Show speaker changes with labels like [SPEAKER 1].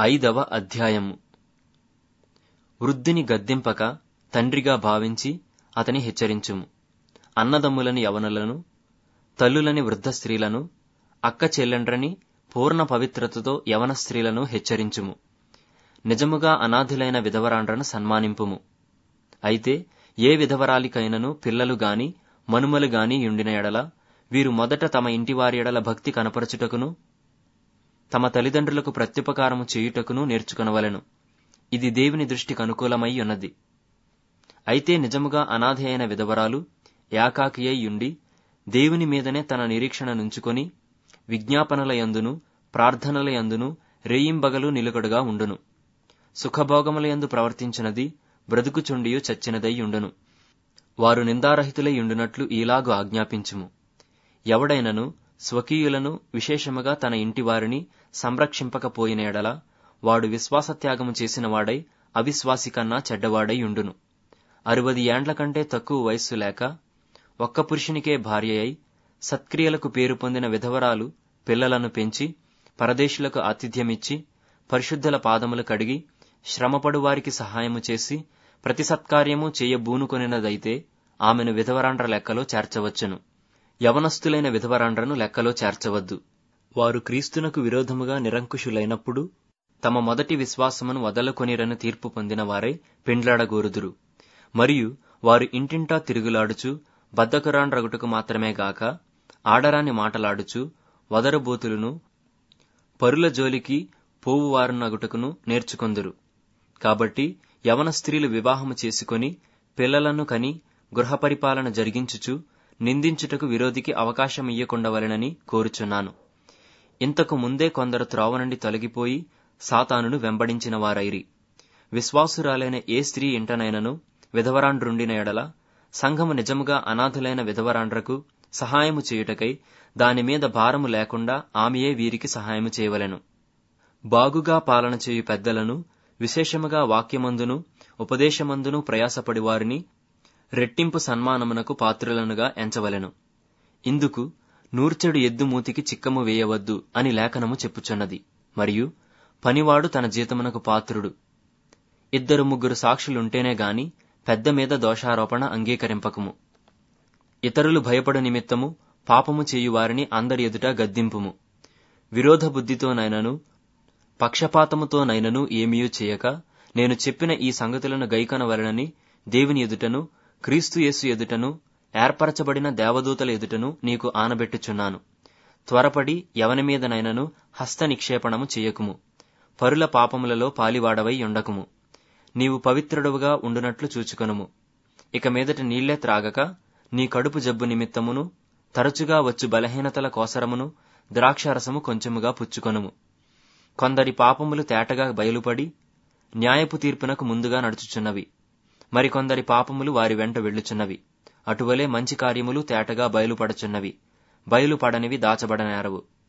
[SPEAKER 1] ఐదవ అధ్యాయము వృద్ధిని గద్దింపక తండ్రిగా భావించి అతని హెచ్చరించుము అన్నదమ్ములని యవనులను తల్లులని వృద్ధ స్త్రీలను అక్క చెల్లెండ్రని పూర్ణ పవిత్రతతో యవన స్త్రీలను హెచ్చరించుము నిజముగా అనాథులైన విధవరాండ్రను సన్మానింపుము అయితే ఏ విధవరాలికైనను పిల్లలు గాని మనుమలు గాని యుండిన ఎడల వీరు మొదట తమ ఇంటివారి ఎడల భక్తి కనపరచుటకును తమ తల్లిదండ్రులకు ప్రత్యుపకారము చేయుటకును నేర్చుకొనవలెను ఇది దేవుని దృష్టికి అనుకూలమై ఉన్నది అయితే నిజముగా అనాథ అయిన విధవరాలు ఏకాకియై యుండి దేవుని మీదనే తన నిరీక్షణ నుంచుకొని విజ్ఞాపనల యందును ప్రార్థనల యందును రేయింబగలు నిలుకడుగా ఉండును సుఖభోగముల యందు ప్రవర్తించినది బ్రతుకుచుండియు చచ్చినదై ఉండును వారు నిందారహితులై ఉండునట్లు ఈలాగు ఆజ్ఞాపించుము ఎవడైనను స్వకీయులను విశేషముగా తన ఇంటి వారిని సంరక్షింపకపోయిన ఎడల వాడు విశ్వాసత్యాగము చేసిన వాడై అవిశ్వాసి కన్నా చెడ్డవాడై ఉండును అరువది ఏండ్ల కంటే తక్కువ వయస్సు లేక ఒక్క పురుషునికే భార్య అయి సత్క్రియలకు పేరు పొందిన విధవరాలు పిల్లలను పెంచి పరదేశులకు ఆతిథ్యమిచ్చి పరిశుద్ధుల పాదములు కడిగి శ్రమపడు వారికి సహాయము చేసి ప్రతి సత్కార్యము చేయబూనుకొనినదైతే ఆమెను విధవరాండ్ర లెక్కలో చేర్చవచ్చును యవనస్తులైన విధవరాండ్రను లెక్కలో చేర్చవద్దు వారు క్రీస్తునకు విరోధముగా నిరంకుశులైనప్పుడు తమ మొదటి విశ్వాసమును వదలకొనిరని తీర్పు పొందిన వారై పెండ్లాడగోరుదురు మరియు వారు ఇంటింటా తిరుగులాడుచు బద్దకురాండ్రగుటకు మాత్రమే గాక ఆడరాని మాటలాడుచు వదరబోతులను పరుల జోలికి పోవువారునగుటకును నేర్చుకొందురు కాబట్టి యవన స్త్రీలు వివాహము చేసుకొని పిల్లలను కని గృహపరిపాలన జరిగించుచు నిందించుటకు విరోధికి అవకాశమియ్యకుండవలెనని కోరుచున్నాను ఇంతకు ముందే కొందరు త్రోవ నుండి తొలగిపోయి సాతానును వెంబడించిన వారైరి విశ్వాసురాలైన ఏ స్త్రీ ఇంటనైనను విధవరాండ్రుండిన ఎడల సంఘము నిజముగా అనాథులైన విధవరాండ్రకు సహాయము చేయుటకై దానిమీద భారము లేకుండా ఆమెయే వీరికి సహాయము చేయవలెను బాగుగా పాలన చేయు పెద్దలను విశేషముగా వాక్యమందును ఉపదేశమందును ప్రయాసపడి వారిని రెట్టింపు సన్మానమునకు పాత్రులనుగా ఎంచవలెను ఇందుకు నూర్చెడు ఎద్దు మూతికి చిక్కము వేయవద్దు అని లేఖనము చెప్పుచున్నది మరియు పనివాడు తన జీతమునకు పాత్రుడు ఇద్దరు ముగ్గురు సాక్షులుంటేనే గాని పెద్ద మీద దోషారోపణ అంగీకరింపకము ఇతరులు భయపడు నిమిత్తము పాపము చేయువారిని అందరి ఎదుట గద్దింపుము విరోధ బుద్ధితోనైనను పక్షపాతముతోనైనను ఏమీయూ చేయక నేను చెప్పిన ఈ సంగతులను గైకొనవలనని దేవుని ఎదుటను క్రీస్తు యేసు ఎదుటను ఏర్పరచబడిన దేవదూతల ఎదుటను నీకు ఆనబెట్టుచున్నాను త్వరపడి ఎవని మీదనైనను హస్త నిక్షేపణము చేయకుము పరుల పాపములలో పాలివాడవై ఉండకుము నీవు పవిత్రుడవుగా ఉండునట్లు చూచుకొనుము ఇక మీదట నీళ్లే త్రాగక నీ కడుపు జబ్బు నిమిత్తమును తరచుగా వచ్చు బలహీనతల కోసరమును ద్రాక్షారసము కొంచెముగా పుచ్చుకొనుము కొందరి పాపములు తేటగా బయలుపడి న్యాయపు తీర్పునకు ముందుగా నడుచుచున్నవి మరికొందరి పాపములు వారి వెంట వెళ్ళుచున్నవి అటువలే మంచి కార్యములు తేటగా బయలుపడచున్నవి బయలుపడనివి దాచబడనేరవు